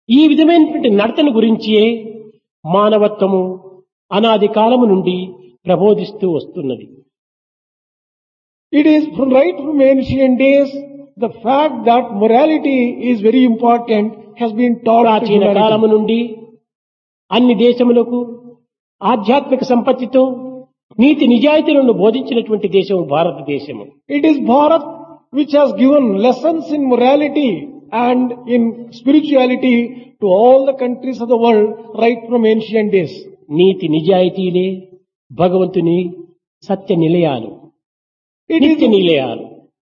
ఈ విధమైనటువంటి నడతను గురించే మానవత్వము అనాది కాలము నుండి ప్రబోధిస్తూ వస్తున్నది It is from right from ancient days, the fact that morality is very important has been taught to ప్రాచీన humanity. కాలము నుండి అన్ని దేశములకు ఆధ్యాత్మిక సంపత్తితో నీతి నిజాయితీలను బోధించినటువంటి దేశం భారతదేశము It is Bharat which has given lessons in morality and in spirituality to all the countries of the world right from ancient days. నీతి నిజాయితీలే భగవంతుని సత్య నిలయాలు It is, నిత్య నిలయాలు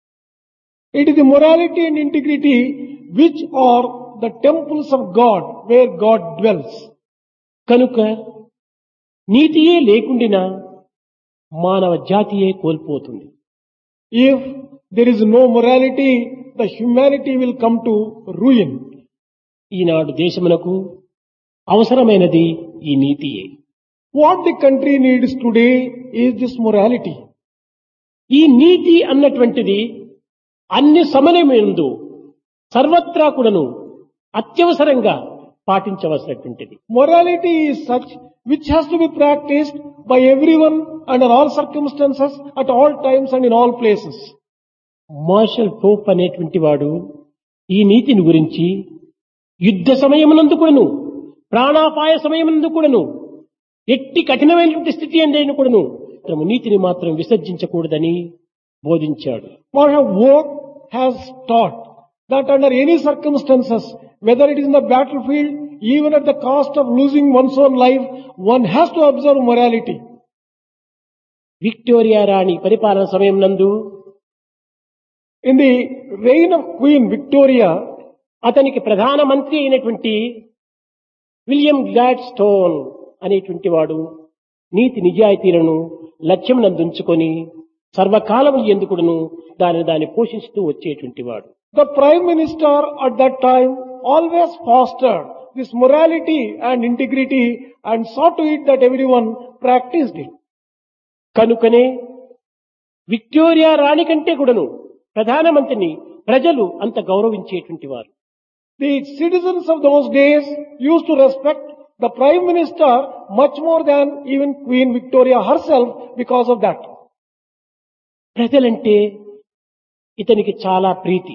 it is the morality and integrity which are the temples of God where God dwells. కనుక నీతియే లేకుండినా మానవ జాతియే కోల్పోతుంది If there is no morality, the humanity will come to ruin. ఈనాడు దేశమునకు అవసరమైనది ఈ నీతియే What the country needs today is this morality. ఈ నీతి అన్నటువంటిది అన్ని సమయమందు సర్వత్రా కూడాను అత్యవసరంగా పాటించవలసినటువంటిది Morality is such which has to be practiced by everyone under all circumstances, at all times and in all places. Marshal Pope అనేటువంటి వాడు ఈ నీతిని గురించి యుద్ధ సమయమునందు కూడాను ప్రాణాపాయ సమయమునందు కూడాను ఎట్టి కఠినమైనటువంటి స్థితి అందేను కూడాను తమ నీతిని మాత్రం విసర్జించకూడదని బోధించాడు Marshal War has taught that under any circumstances, whether it is in the battlefield, even at the cost of losing one's own life, one has to observe morality. Victoria రాణి పరిపాలన సమయం నందు In the reign of Queen Victoria, అతనికి ప్రధాన మంత్రి అయినటువంటి William glad stone అనేటువంటి వాడు నీతి నిజాయితీలను లక్ష్యం నందుంచుకొని సర్వకాలము ఎందుకును దానిని దాన్ని పోషిస్తూ వచ్చేటువంటి వాడు the Prime Minister at that time always fostered this morality and integrity and saw to it that everyone practiced it. కనుకనే విక్టోరియా రాణి కంటే కూడాను ప్రధానమంత్రిని ప్రజలు అంత గౌరవించేటువంటి వారు The citizens of those days used to respect the Prime Minister much more than even Queen Victoria herself because of that. ప్రజలంటే ఇతనికి చాలా ప్రీతి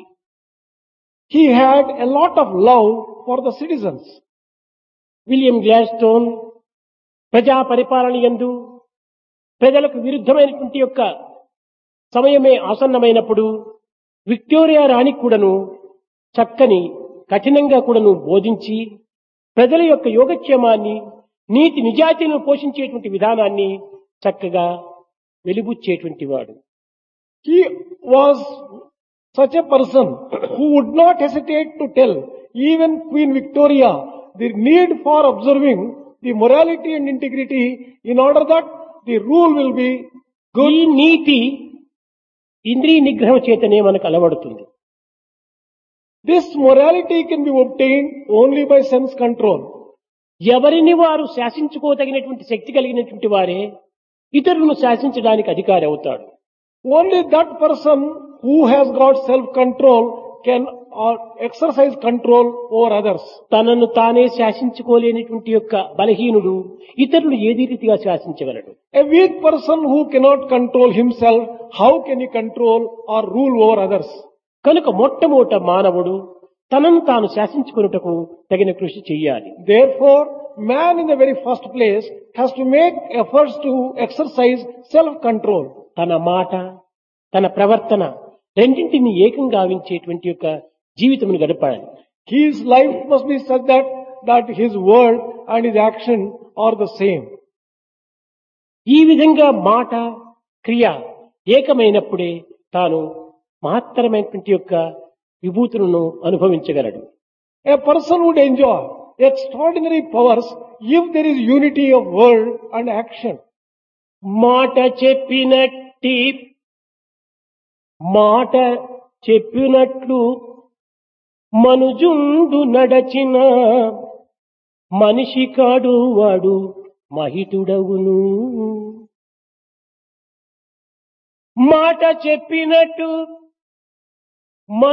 He had a lot of love for the citizens. William Gladstone ప్రజా పరిపాలన యందు ప్రజలకు విరుద్ధమైనటువంటి యొక్క సమయమే ఆసన్నమైనప్పుడు విక్టోరియా రాణి కూడాను చక్కని కఠినంగా కూడాను బోధించి ప్రజల యొక్క యోగక్షేమాన్ని నీతి నిజాయితీలను పోషించేటువంటి విధానాన్ని చక్కగా వెలిబుచ్చేటువంటి వాడు He was such a person who would not hesitate to tell even Queen Victoria the need for observing the morality and integrity in order that the rule will be good. ఈ నీతి ఇంద్రియ నిగ్రహం చేతనే మనకు అలవడుతుంది This morality can be obtained only by sense control. ఎవరిని వారు శాసించుకోదగినటువంటి శక్తి కలిగినటువంటి వారే ఇతరులను శాసించడానికి అధికారి అవుతాడు Only that person who has got self-control can uh, exercise control over others. తనను తానే శాసించుకోలేనిటువంటి యొక్క బలహీనుడు ఇతరులు ఏది రీతిగా శాసించగలడు A weak person who cannot control himself, how can he control or rule over others? కనుక మొట్టమొదట మానవుడు తనను తాను శాసించుకున్నటకు తగిన కృషి చెయ్యాలి Therefore, man in the very first place has to make efforts to exercise self-control. తన మాట తన ప్రవర్తన రెండింటిని ఏకం గావించేటువంటి యొక్క జీవితమును గడపాలి His life must be such that, that his word and his action are the same. ఈ విధంగా మాట క్రియ ఏకమైనప్పుడే తాను మహత్తరమైనటువంటి యొక్క విభూతులను అనుభవించగలడు A person would enjoy extraordinary powers if there is unity of word and action. మాట చెప్పినట్టి మాట చెప్పినట్లు మనుజుండు నడచిన మనిషి కాడు వాడు మహితుడవును మాట చెప్పినట్టు